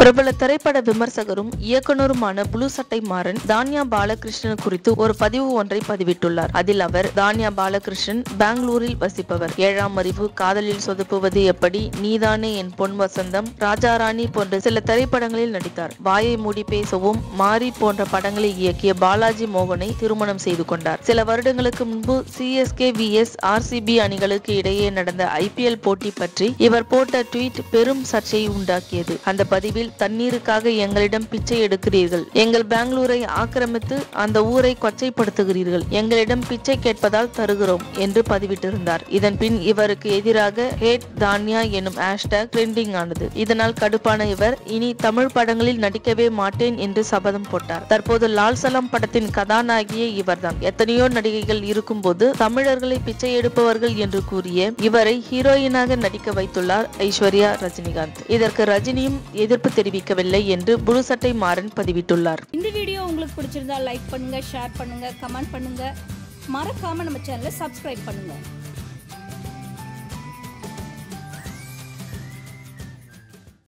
பிரபல திரைப்பட விமர்சகரும் இயக்குனருமான புளு சட்டை மாறன் தான்யா பாலகிருஷ்ணன் குறித்து ஒரு பதிவு ஒன்றை பதிவிட்டுள்ளார் அதில் அவர் தான்யா பாலகிருஷ்ணன் பெங்களூரில் வசிப்பவர் ஏழாம் அறிவு காதலில் சொதுப்புவது எப்படி நீதானே என் பொன் வசந்தம் ராஜாராணி போன்ற சில திரைப்படங்களில் நடித்தார் வாயை மூடி பேசவும் மாரி போன்ற படங்களை இயக்கிய பாலாஜி மோகனை திருமணம் செய்து கொண்டார் சில வருடங்களுக்கு முன்பு சிஎஸ்கே விஎஸ் ஆர்சிபி அணிகளுக்கு இடையே நடந்த ஐபிஎல் போட்டி பற்றி இவர் போட்ட ட்வீட் பெரும் சர்ச்சையை உண்டாக்கியது அந்த பதிவில் தண்ணீருக்காக எங்களிடம் பிச்சை எடுக்கிறீர்கள் எங்கள் பெங்களூரை ஆக்கிரமித்து அந்த ஊரை கொச்சைப்படுத்துகிறீர்கள் எங்களிடம் பிச்சை கேட்பதால் தருகிறோம் என்று பதிவிட்டிருந்தார் இதன் பின் இவருக்கு எதிராக ஹேட் தான்யா எனும் ஹேஷ்டாக் ட்ரெண்டிங் ஆனது இதனால் கடுப்பான இவர் இனி தமிழ் படங்களில் நடிக்கவே மாட்டேன் என்று சபதம் போட்டார் தற்போது லால் சலாம் படத்தின் கதாநாயகியே இவர்தான் எத்தனையோ நடிகைகள் இருக்கும்போது தமிழர்களை பிச்சை எடுப்பவர்கள் என்று கூறிய இவரை ஹீரோயினாக நடிக்க வைத்துள்ளார் ஐஸ்வர்யா ரஜினிகாந்த் இதற்கு ரஜினியும் எதிர்ப்பு தெரிவிக்கவில்லை என்று புழுசட்டை மாறன் பதிவிட்டுள்ளார் இந்த வீடியோ உங்களுக்கு பிடிச்சிருந்தா லைக் பண்ணுங்க ஷேர் பண்ணுங்க கமெண்ட் பண்ணுங்க மறக்காம நம்ம சேனலை சப்ஸ்கிரைப் பண்ணுங்க